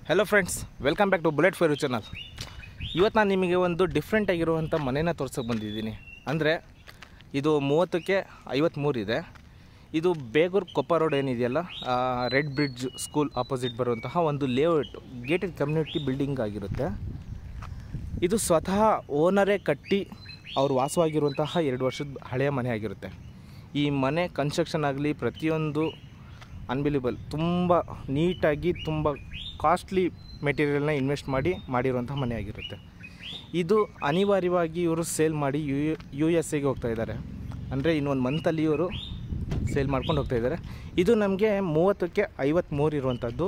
Hello friends welcome back to bullet fire channel ಇವತ್ತು ನಾನು ನಿಮಗೆ ಒಂದು ಡಿಫ್ರೆಂಟ್ ಆಗಿರುವಂಥ ಮನೇನ ತೋರ್ಸೋಕೆ ಬಂದಿದ್ದೀನಿ ಅಂದರೆ ಇದು ಮೂವತ್ತಕ್ಕೆ ಐವತ್ತ್ಮೂರು ಇದೆ ಇದು ಬೇಗೂರು ಕೊಪ್ಪ ರೋಡ್ ಏನಿದೆಯಲ್ಲ ರೆಡ್ ಬ್ರಿಡ್ಜ್ ಸ್ಕೂಲ್ ಆಪೋಸಿಟ್ ಬರುವಂತಹ ಒಂದು ಲೇಔಟ್ ಗೇಟೆಡ್ ಕಮ್ಯುನಿಟಿ ಬಿಲ್ಡಿಂಗ್ ಆಗಿರುತ್ತೆ ಇದು ಸ್ವತಃ ಓನರೇ ಕಟ್ಟಿ ಅವ್ರು ವಾಸವಾಗಿರುವಂತಹ ಎರಡು ವರ್ಷದ ಹಳೆಯ ಮನೆ ಆಗಿರುತ್ತೆ ಈ ಮನೆ ಕನ್ಸ್ಟ್ರಕ್ಷನ್ ಆಗಲಿ ಪ್ರತಿಯೊಂದು ಅನ್ಬಿಲಿಬಲ್ ತುಂಬ ನೀಟಾಗಿ ತುಂಬ ಕಾಸ್ಟ್ಲಿ ಮೆಟೀರಿಯಲ್ನ ಇನ್ವೆಸ್ಟ್ ಮಾಡಿ ಮಾಡಿರುವಂಥ ಮನೆ ಆಗಿರುತ್ತೆ ಇದು ಅನಿವಾರ್ಯವಾಗಿ ಇವರು ಸೇಲ್ ಮಾಡಿ ಯು ಯು ಎಸ್ ಎಗೆ ಹೋಗ್ತಾ ಇದ್ದಾರೆ ಅಂದರೆ ಇನ್ನೊಂದು ಮಂತಲ್ಲಿ ಇವರು ಸೇಲ್ ಮಾಡ್ಕೊಂಡು ಹೋಗ್ತಾ ಇದ್ದಾರೆ ಇದು ನಮಗೆ ಮೂವತ್ತಕ್ಕೆ ಐವತ್ತ್ಮೂರು ಇರುವಂಥದ್ದು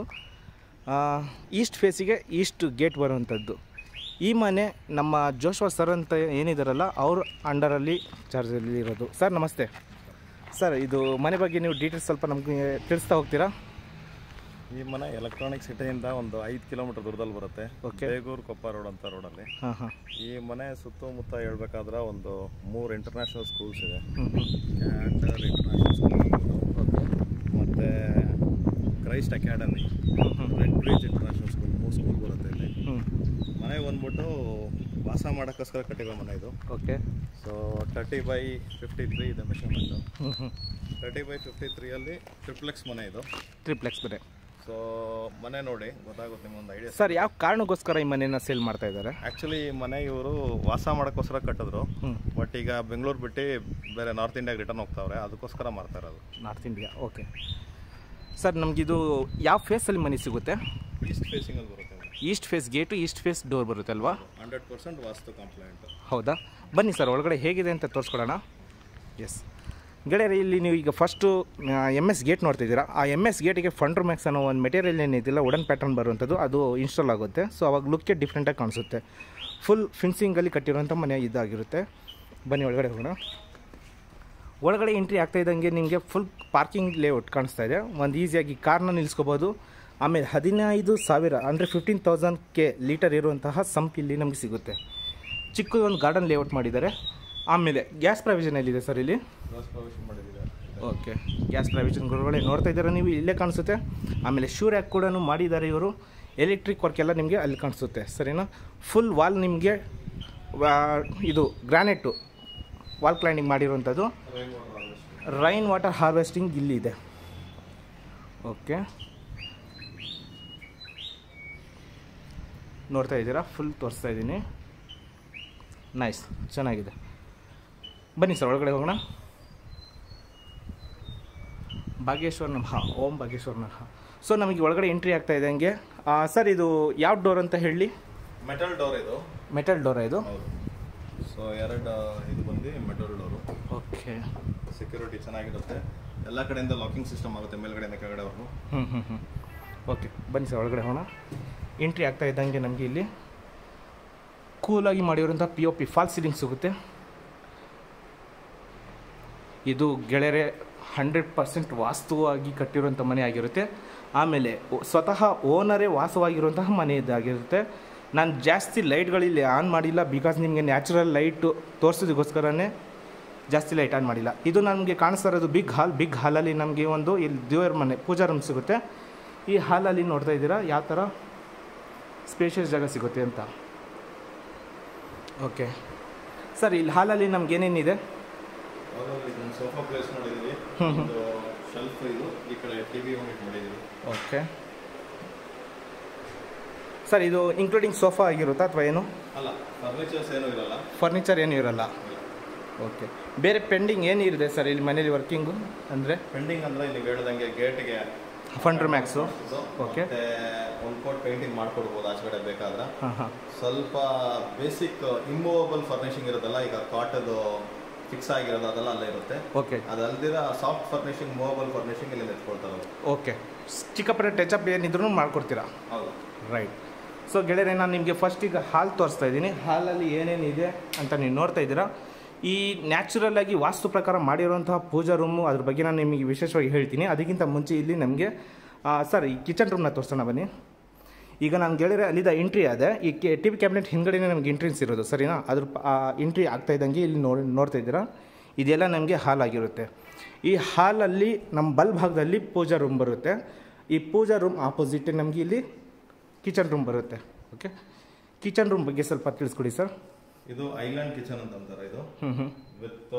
ಈಸ್ಟ್ ಫೇಸಿಗೆ ಈಸ್ಟ್ ಗೇಟ್ ಬರುವಂಥದ್ದು ಈ ಮನೆ ನಮ್ಮ ಜೋಶ್ವಾ ಸರ್ ಅಂತ ಏನಿದಾರಲ್ಲ ಅವ್ರ ಅಂಡರಲ್ಲಿ ಚಾರ್ಜಲ್ಲಿ ಇರೋದು ಸರ್ ನಮಸ್ತೆ ಸರ್ ಇದು ಮನೆ ಬಗ್ಗೆ ನೀವು ಡೀಟೇಲ್ಸ್ ಸ್ವಲ್ಪ ನಮಗೆ ತಿಳಿಸ್ತಾ ಹೋಗ್ತೀರಾ ಈ ಮನೆ ಎಲೆಕ್ಟ್ರಾನಿಕ್ ಸಿಟಿಯಿಂದ ಒಂದು ಐದು ಕಿಲೋಮೀಟರ್ ದೂರದಲ್ಲಿ ಬರುತ್ತೆ Okay. ಬೇಗೂರು ಕೊಪ್ಪ ರೋಡ್ ಅಂತ ರೋಡಲ್ಲಿ ಹಾಂ ಹಾಂ ಈ ಮನೆ ಸುತ್ತಮುತ್ತ ಹೇಳ್ಬೇಕಾದ್ರೆ ಒಂದು ಮೂರು ಇಂಟರ್ನ್ಯಾಷನಲ್ ಸ್ಕೂಲ್ಸ್ ಇದೆ ಹ್ಞೂ ಹ್ಞೂ ಕ್ಯಾಂಟರ್ ಇಂಟರ್ನ್ಯಾಷನಲ್ ಸ್ಕೂಲ್ ಓಕೆ ಮತ್ತು Christ academy red bridge international school ಮೂರು ಸ್ಕೂಲ್ ಬರುತ್ತೆ ಇಲ್ಲಿ ಹ್ಞೂ ಮನೆ ಬಂದ್ಬಿಟ್ಟು ವಾಸ ಮಾಡೋಕ್ಕೋಸ್ಕರ ಕಟ್ಟಿರೋ ಮನೆ ಇದು okay so thirty by fifty three ಇದೆ ಮೆಷರ್ಮೆಂಟು ಹ್ಞೂ ಹ್ಞೂ ತರ್ಟಿ ಬೈ ಫಿಫ್ಟಿ ತ್ರೀಯಲ್ಲಿ ಟ್ರಿಪ್ಲೆಕ್ಸ್ ಮನೆ ಇದು ಟ್ರಿಪ್ಲೆಕ್ಸ್ ಮನೆ ಸೊ ಮನೆ ನೋಡಿ ಗೊತ್ತಾಗುತ್ತೆ ನಿಮ್ಗೊಂದು ಐಡಿಯಾ ಸರ್ ಯಾವ ಕಾರಣಕ್ಕೋಸ್ಕರ ಈ ಮನೆನ ಸೇಲ್ ಮಾಡ್ತಾ ಇದ್ದಾರೆ ಆ್ಯಕ್ಚುಲಿ ಈ ಮನೆ ಇವರು ವಾಸ ಮಾಡೋಕ್ಕೋಸ್ಕರ ಕಟ್ಟಿದ್ರು ಹ್ಞೂ ಬಟ್ ಈಗ ಬೆಂಗಳೂರು ಬಿಟ್ಟು ಬೇರೆ ನಾರ್ತ್ ಇಂಡಿಯಾಗೆ ರಿಟರ್ನ್ ಹೋಗ್ತಾವ್ರೆ ಅದಕ್ಕೋಸ್ಕರ ಮಾಡ್ತಾ ಇರೋದು ನಾರ್ತ್ ಇಂಡಿಯಾ ಓಕೆ ಸರ್ ನಮಗಿದು ಯಾವ ಫೇಸಲ್ಲಿ ಮನೆ ಸಿಗುತ್ತೆ ಈಸ್ಟ್ ಫೇಸಿಂಗಲ್ಲಿ ಬರುತ್ತೆ east face gate east face door ಬರುತ್ತೆ ಅಲ್ವಾ ಹಂಡ್ರೆಡ್ ಪರ್ಸೆಂಟ್ ವಾಸ್ತು ಕಂಪ್ಲೇಂಟ್ ಹೌದಾ ಬನ್ನಿ ಸರ್ ಒಳಗಡೆ ಹೇಗಿದೆ ಅಂತ ತೋರಿಸ್ಕೊಡೋಣ ಎಸ್ ಗೆಳೆಯರೆ ಇಲ್ಲಿ ನೀವು ಈಗ ಫಸ್ಟು ಎಮ್ ಎಸ್ ಗೇಟ್ ನೋಡ್ತಿದ್ದೀರಾ ಆ ಎಮ್ ಎಸ್ ಗೇಟಿಗೆ ಫಂಡ್ರ್ ಮ್ಯಾಕ್ಸ್ ಅನ್ನೋ ಒಂದು ಮೆಟೀರಿಯಲ್ ಏನಿದೆಯಲ್ಲ ವುಡನ್ ಪ್ಯಾಟರ್ನ್ ಬರುವಂಥದ್ದು ಅದು ಇನ್ಸ್ಟಾಲ್ ಆಗುತ್ತೆ ಸೊ ಅವಾಗ ಲುಕ್ಕೆ ಡಿಫ್ರೆಂಟಾಗಿ ಕಾಣಿಸುತ್ತೆ ಫುಲ್ ಫಿನ್ಸಿಂಗಲ್ಲಿ ಕಟ್ಟಿರುವಂಥ ಮನೆ ಇದಾಗಿರುತ್ತೆ ಬನ್ನಿ ಒಳಗಡೆ ಹೋಗೋಣ ಒಳಗಡೆ ಎಂಟ್ರಿ ಆಗ್ತಾ ಇದ್ದಂಗೆ ನಿಮಗೆ ಫುಲ್ ಪಾರ್ಕಿಂಗ್ ಲೇಔಟ್ ಕಾಣಿಸ್ತಾ ಇದೆ ಒಂದು ಈಸಿಯಾಗಿ ಕಾರ್ನ ನಿಲ್ಲಿಸ್ಕೋಬೋದು ಆಮೇಲೆ ಹದಿನೈದು ಸಾವಿರ ಅಂದರೆ ಫಿಫ್ಟೀನ್ ತೌಸಂಡ್ ಕೆ ಲೀಟರ್ ಇರುವಂತಹ ಸಂಪ್ ಇಲ್ಲಿ ನಮಗೆ ಸಿಗುತ್ತೆ ಚಿಕ್ಕದು ಒಂದು ಗಾರ್ಡನ್ ಲೇಔಟ್ ಮಾಡಿದ್ದಾರೆ ಆಮೇಲೆ ಗ್ಯಾಸ್ ಪ್ರಾವಿಷನ್ ಎಲ್ಲಿದೆ ಸರ್ ಇಲ್ಲಿ ವಾಸ್ ಪ್ರವೇಶ ಮಾಡಿದ್ದಾರೆ ಓಕೆ ಗ್ಯಾಸ್ ಪ್ರಾವಿಷನ್ ಒಳಗಡೆ ನೋಡ್ತಾ ಇದ್ದೀರಾ ನೀವು ಇಲ್ಲೇ ಕಾಣಿಸುತ್ತೆ ಆಮೇಲೆ ಶೂ ರ್ಯಾಕ್ ಕೂಡ ಮಾಡಿದ್ದಾರೆ ಇವರು ಎಲೆಕ್ಟ್ರಿಕ್ ವರ್ಕ್ ಎಲ್ಲ ನಿಮಗೆ ಅಲ್ಲಿ ಕಾಣಿಸುತ್ತೆ ಸರಿನಾ ಫುಲ್ ವಾಲ್ ನಿಮಗೆ ಇದು ಗ್ರಾನೈಟು ವಾಲ್ ಕ್ಲೈಂಡಿಂಗ್ ಮಾಡಿರುವಂಥದ್ದು ರೈನ್ ವಾಟರ್ ಹಾರ್ವೆಸ್ಟಿಂಗ್ ಇಲ್ಲಿದೆ ಓಕೆ ನೋಡ್ತಾ ಇದ್ದೀರಾ ಫುಲ್ ತೋರಿಸ್ತಾ ಇದ್ದೀನಿ ನೈಸ್ ಚೆನ್ನಾಗಿದೆ ಬನ್ನಿ ಸರ್ ಒಳಗಡೆ ಹೋಗೋಣ ಭಾಗ್ಯೇಶ್ವರ್ ನಮಃ ಓಂ ಭಾಗ್ಯೇಶ್ವರ್ ನಮಃ ಸೊ ನಮಗೆ ಒಳಗಡೆ ಎಂಟ್ರಿ ಆಗ್ತಾ ಇದೆ ಹಂಗೆ ಸರ್ ಇದು ಯಾವ ಡೋರ್ ಅಂತ ಹೇಳಿ ಮೆಟಲ್ ಡೋರ್ ಇದು ಮೆಟಲ್ ಡೋರ ಇದು ಹೌದು ಸೊ ಎರಡು ಇದು ಬಂದು ಮೆಟಲ್ ಡೋರು ಓಕೆ ಸೆಕ್ಯೂರಿಟಿ ಚೆನ್ನಾಗಿರುತ್ತೆ ಎಲ್ಲ ಕಡೆಯಿಂದ ಲಾಕಿಂಗ್ ಸಿಸ್ಟಮ್ ಆಗುತ್ತೆ ಮೇಲ್ಗಡೆಯಿಂದ ಕೆಳಗಡೆವರೆಗೂ ಹ್ಞೂ ಹ್ಞೂ ಹ್ಞೂ ಓಕೆ ಬನ್ನಿ ಸರ್ ಒಳಗಡೆ ಹೋಗೋಣ ಎಂಟ್ರಿ ಆಗ್ತಾ ಇದ್ದಂಗೆ ನಮಗೆ ಇಲ್ಲಿ ಕೂಲಾಗಿ ಮಾಡಿರೋಂಥ P O P fall ceiling ಸಿಗುತ್ತೆ ಇದು ಗೆಳೆಯರೆ ಹಂಡ್ರೆಡ್ ಪರ್ಸೆಂಟ್ ವಾಸ್ತುವಾಗಿ ಕಟ್ಟಿರುವಂಥ ಮನೆ ಆಗಿರುತ್ತೆ ಆಮೇಲೆ ಓ- ಸ್ವತಃ ಓನರೇ ವಾಸವಾಗಿರುವಂತಹ ಮನೆ ಇದಾಗಿರುತ್ತೆ ನಾನು ಜಾಸ್ತಿ ಲೈಟ್ಗಳಿಲ್ಲಿ ಆನ್ ಮಾಡಿಲ್ಲ ಬಿಕಾಸ್ ನಿಮಗೆ ನ್ಯಾಚುರಲ್ ಲೈಟು ತೋರಿಸೋದಕ್ಕೋಸ್ಕರನೇ ಜಾಸ್ತಿ ಲೈಟ್ ಆನ್ ಮಾಡಿಲ್ಲ ಇದು ನಮಗೆ ಕಾಣಿಸ್ತಾ ಇರೋದು ಬಿಗ್ ಹಾಲ್ ಬಿಗ್ ಹಾಲಲ್ಲಿ ನಮಗೆ ಒಂದು ಇಲ್ಲಿ ದೇವರ ಮನೆ ಪೂಜಾ ರೂಮ್ ಸಿಗುತ್ತೆ ಈ ಹಾಲಲ್ಲಿ ನೋಡ್ತಾ ಇದ್ದೀರಾ ಯಾವ ಥರ ಸ್ಪೇಷಿಯಸ್ ಜಾಗ ಸಿಗುತ್ತೆ ಅಂತ ಓಕೆ ಸರ್ ಇಲ್ಲಿ ಹಾಲಲ್ಲಿ ನಮ್ಗೆ ಏನೇನಿದೆ ಇದೊಂದು ಸೋಫಾ ಪ್ಲೇಸ್ ಮಾಡಿದ್ದೀವಿ ಒಂದು ಶೆಲ್ಫ್ ಇದು ಈ ಕಡೆ ಟಿವಿ ಯೂನಿಟ್ ಮಾಡಿದ್ದೀವಿ ಓಕೆ ಸರ್ ಇದು ಇನ್ಕ್ಲೂಡಿಂಗ್ ಸೋಫಾ ಆಗಿರುತ್ತಾ ಅಥವಾ ಏನು ಅಲ್ಲ ಫರ್ನಿಚರ್ಸ್ ಏನೂ ಇರಲ್ಲ ಫರ್ನಿಚರ್ ಏನೂ ಇರಲ್ಲ ಓಕೆ ಬೇರೆ ಪೆಂಡಿಂಗ್ ಏನಿದೆ ಸರ್ ಇಲ್ಲಿ ಮನೇಲಿ ವರ್ಕಿಂಗು ಅಂದರೆ ಪೆಂಡಿಂಗ್ ಅಂದ್ರೆ ನೀವು ಹೇಳ್ದಂಗೆ ಗೇಟ್ಗೆ ಫಂಡ್ರ್ ಮ್ಯಾಕ್ಸು ಓಕೆ ಮತ್ತೆ ಒಂದು ಕೋಟ್ ಪೇಂಟಿಂಗ್ ಮಾಡ್ಕೊಡ್ಬೋದು ಆಚೆ ಕಡೆ ಬೇಕಾದ್ರೆ ಹಾಂ ಹಾಂ ಸ್ವಲ್ಪ ಬೇಸಿಕ್ ಇಮ್ಮೂವಬಲ್ ಫರ್ನಿಶಿಂಗ್ ಇರುತ್ತಲ್ಲ ಈಗ ಕಾಟದು ಫಿಕ್ಸ್ ಆಗಿರೋದು ಅದೆಲ್ಲ ಅಲ್ಲೇ ಇರುತ್ತೆ ಓಕೆ ಅದಲ್ದಿರ ಸಾಫ್ಟ್ ಫರ್ನಿಶಿಂಗ್ ಮೂವಬಲ್ ಫರ್ನಿಶಿಂಗ್ ಇಲ್ಲಿ ಎತ್ಕೊಳ್ತಾರೆ ಓಕೆ ಚಿಕ್ಕಪುರ ಟಚಪ್ ಏನಿದ್ರು ಮಾಡ್ಕೊಡ್ತೀರಾ ಹೌದು ರೈಟ್ ಸೊ ಗೆಳೆಯರೆ ನಾನು ನಿಮಗೆ ಫಸ್ಟ್ ಈಗ ಹಾಲ್ ತೋರಿಸ್ತಾ ಇದ್ದೀನಿ ಹಾಲಲ್ಲಿ ಏನೇನಿದೆ ಅಂತ ನೀವು ನೋಡ್ತಾ ಇದ್ದೀರಾ ಈ ನ್ಯಾಚುರಲ್ ಆಗಿ ವಾಸ್ತು ಪ್ರಕಾರ ಮಾಡಿರುವಂತಹ ಪೂಜಾ ರೂಮು ಅದ್ರ ಬಗ್ಗೆ ನಾನು ನಿಮಗೆ ವಿಶೇಷವಾಗಿ ಹೇಳ್ತೀನಿ ಅದಕ್ಕಿಂತ ಮುಂಚೆ ಇಲ್ಲಿ ನಮಗೆ ಸರ್ ಈ ಕಿಚನ್ ರೂಮ್ನ ತೋರಿಸೋಣ ಬನ್ನಿ ಈಗ ನಾನು ಗೆಳೆಯರೆ ಅಲ್ಲಿದ್ದ ಎಂಟ್ರಿ ಆದ ಈ ಕೆ ಟಿ ವಿ ಕ್ಯಾಬಿನೆಟ್ ಹಿಂದ್ಗಡೆನೇ ನಮಗೆ ಎಂಟ್ರೆನ್ಸ್ ಇರೋದು ಸರಿನಾ ಅದ್ರ ಎಂಟ್ರಿ ಆಗ್ತಾ ಇದ್ದಂಗೆ ಇಲ್ಲಿ ನೋಡಿ ನೋಡ್ತಾ ಇದ್ದೀರಾ ಇದೆಲ್ಲ ನಮಗೆ ಹಾಲ್ ಆಗಿರುತ್ತೆ ಈ ಹಾಲಲ್ಲಿ ನಮ್ಮ ಬಲ್ ಭಾಗದಲ್ಲಿ ಪೂಜಾ ರೂಮ್ ಬರುತ್ತೆ ಈ ಪೂಜಾ ರೂಮ್ ಆಪೋಸಿಟ್ ನಮಗೆ ಇಲ್ಲಿ ಕಿಚನ್ ರೂಮ್ ಬರುತ್ತೆ ಓಕೆ ಕಿಚನ್ ರೂಮ್ ಬಗ್ಗೆ ಸ್ವಲ್ಪ ತಿಳಿಸ್ಕೊಡಿ ಸರ್ ಇದು ಐಲ್ಯಾಂಡ್ ಕಿಚನ್ ಅಂತ ಅಂತಾರೆ ಇದು ಹ್ಞೂ ಹ್ಞೂ ವಿತ್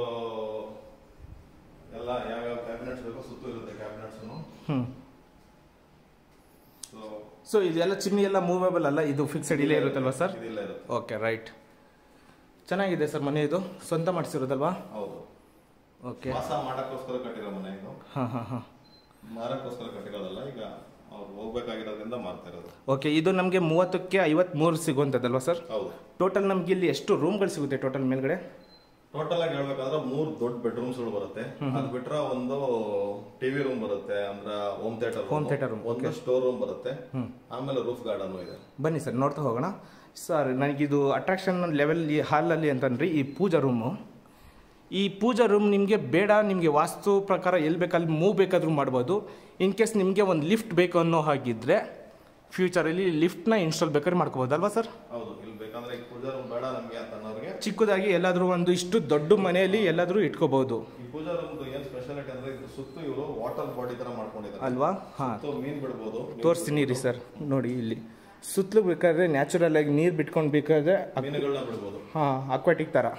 ಎಲ್ಲ ಯಾವ್ಯಾವ ಕ್ಯಾಬಿನೆಟ್ಸ್ ಬೇಕೋ ಸುತ್ತು ಇರುತ್ತೆ ಕ್ಯಾಬಿನೆಟ್ಸ್ ಹ್ಞೂ ಸೊ ಸೊ ಇದೆಲ್ಲ ಚಿಮ್ನಿ ಎಲ್ಲ ಮೂವೇಬಲ್ ಅಲ್ಲ ಇದು ಫಿಕ್ಸೆಡ್ ಇಲ್ಲೇ ಇರುತ್ತಲ್ವಾ ಸರ್ ಇದಿಲ್ಲ ಇರುತ್ತೆ ಓಕೆ ರೈಟ್ ಚೆನ್ನಾಗಿದೆ ಸರ್ ಮನೆ ಇದು ಸ್ವಂತ ಮಾಡಿಸಿರೋದಲ್ವಾ ಹೌದು ಓಕೆ ವಾಸ ಮಾಡಕ್ಕೋಸ್ಕರ ಕಟ್ಟಿರೋ ಮನೆ ಇದು ಹಾಂ ಹಾಂ ಹಾಂ ಮಾರಕ್ಕೋಸ್ಕರ ಕಟ್ಟಿರೋದಲ್ಲ ಈಗ ಅವ್ರು ಹೋಗ್ಬೇಕಾಗಿರೋದ್ರಿಂದ ಮಾರ್ತಾ ಇರೋದು ಓಕೆ ಇದು ನಮಗೆ ಮೂವತ್ತಕ್ಕೆ ಐವತ್ಮೂರು ಸಿಗುವಂಥದ್ದಲ್ವಾ ಸರ್ ಹೌದು ಟೋಟಲ್ ನಮ್ಗೆ ಇಲ್ಲಿ ಎಷ್ಟು ರೂಮ್ಗಳು ಸಿಗುತ್ತೆ ಟೋಟಲ್ ಮೇಲ್ಗಡೆ ಟೋಟಲ್ ಆಗಿ ಹೇಳ್ಬೇಕಾದ್ರೆ ಮೂರ್ ದೊಡ್ಡ ಬೆಡ್ರೂಮ್ಸ್ ಗಳು ಬರುತ್ತೆ ಅದ್ ಬಿಟ್ರೆ ಒಂದು ಟಿವಿ ರೂಮ್ ಬರುತ್ತೆ ಅಂದ್ರೆ home theatre Home theatre room, ಒಂದು ಸ್ಟೋರ್ ರೂಮ್ ಬರುತ್ತೆ ಆಮೇಲೆ ರೂಫ್ ಗಾರ್ಡನ್ ಇದೆ ಬನ್ನಿ ಸರ್ ನೋಡ್ತಾ ಹೋಗೋಣ ಸರ್ ನನಗಿದು ಅಟ್ರಾಕ್ಷನ್ ಲೆವೆಲ್ ಈ ಹಾಲಲ್ಲಿ ಅಂತಂದ್ರಿ ಈ ಪೂಜಾ ರೂಮು ಈ ಪೂಜಾ ರೂಮ್ ನಿಮಗೆ ಬೇಡ ನಿಮಗೆ ವಾಸ್ತು ಪ್ರಕಾರ ಎಲ್ಲಿ ಬೇಕಲ್ಲಿ ಮೂವ್ ಬೇಕಾದರೂ ಮಾಡ್ಬೋದು ಇನ್ ಕೇಸ್ ನಿಮಗೆ ಒಂದು ಲಿಫ್ಟ್ ಬೇಕು ಅನ್ನೋ ಹಾಗಿದ್ರೆ ಫ್ಯೂಚರಲ್ಲಿ ಲಿಫ್ಟ್ನ ಇನ್ಸ್ಟಾಲ್ ಬೇಕಾದ್ರೆ ಮಾಡ್ಕೋಬೋದಲ್ವಾ ಸರ್ ಹೌದು ಇಲ್ಲಿ ಬೇಕಂದ್ರೆ ಈಗ ಪೂಜಾ ರೂಮ್ ಬೇಡ ನಮ್ಗೆ ಅಂತ ಅನ್ನೋರಿಗೆ ಚಿಕ್ಕದಾಗಿ ಎಲ್ಲಾದರೂ ಒಂದು ಇಷ್ಟು ದೊಡ್ಡ ಮನೆಯಲ್ಲಿ ಎಲ್ಲಾದರೂ ಇಟ್ಕೋಬಹುದು ಈ ಪೂಜಾ ರೂಮ್ ಏನ್ ಸ್ಪೆಷಾಲಿಟಿ ಅಂದ್ರೆ ಇದ್ರ ಸುತ್ತು ಇವರು ವಾಟರ್ ಬಾಡಿ ತರ ಮಾಡ್ಕೊಂಡಿದ್ದಾರೆ ಅಲ್ವಾ ಹಾಂ ಸುತ್ತು ಮೀನ್ ಬಿಡ್ಬೋದು ತೋರಿಸ್ತೀನಿ ರೀ ಸರ್ ನೋಡಿ ಇಲ್ಲಿ ಸುತ್ತಲೂ ಬೇಕಾದ್ರೆ ನ್ಯಾಚುರಲ್ ಆಗಿ ನೀರು ಬಿಟ್ಕೊಂಡು ಬೇಕಾದ್ರೆ ಮೀನುಗಳನ್ನ ಬಿಡ್ಬೋದು ಹಾಂ ಅಕ್ವಾಟಿಕ್ ಥರ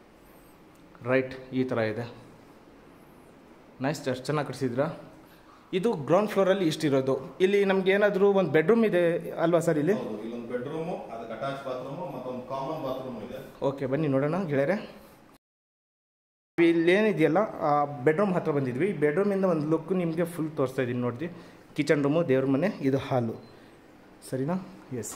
ರೈಟ್ ಈ ಥರ ಇದೆ ನೈಸ್ ಅಷ್ಟು ಚೆನ್ನಾಗಿ ಕಟ್ಸಿದ್ರಾ ಇದು ಗ್ರೌಂಡ್ ಫ್ಲೋರಲ್ಲಿ ಇಷ್ಟಿರೋದು ಇಲ್ಲಿ ನಮ್ಗೆ ಏನಾದರೂ ಒಂದು ಬೆಡ್ರೂಮ್ ಇದೆ ಅಲ್ವಾ ಸರ್ ಇಲ್ಲಿ ಹೌದು ಇಲ್ಲೊಂದು ಬೆಡ್ರೂಮ್ ಅದಕ್ಕೆ ಅಟ್ಯಾಚ್ ಬಾತ್ರೂಮ್ ಮತ್ತೊಂದು ಕಾಮನ್ ಬಾತ್ರೂಮ್ ಇದೆ ಓಕೆ ಬನ್ನಿ ನೋಡೋಣ ಗೆಳೆಯರೆ ಇಲ್ಲೇನಿದೆಯಲ್ಲ ಆ ಬೆಡ್ರೂಮ್ ಹತ್ರ ಬಂದಿದ್ವಿ ಬೆಡ್ರೂಮಿಂದ ಒಂದು ಲುಕ್ ನಿಮಗೆ ಫುಲ್ ತೋರಿಸ್ತಾ ಇದ್ದೀನಿ ನೋಡಿದ್ವಿ ಕಿಚನ್ ರೂಮು ದೇವ್ರ ಮನೆ ಇದು ಹಾಲು ಸರಿನಾ ಎಸ್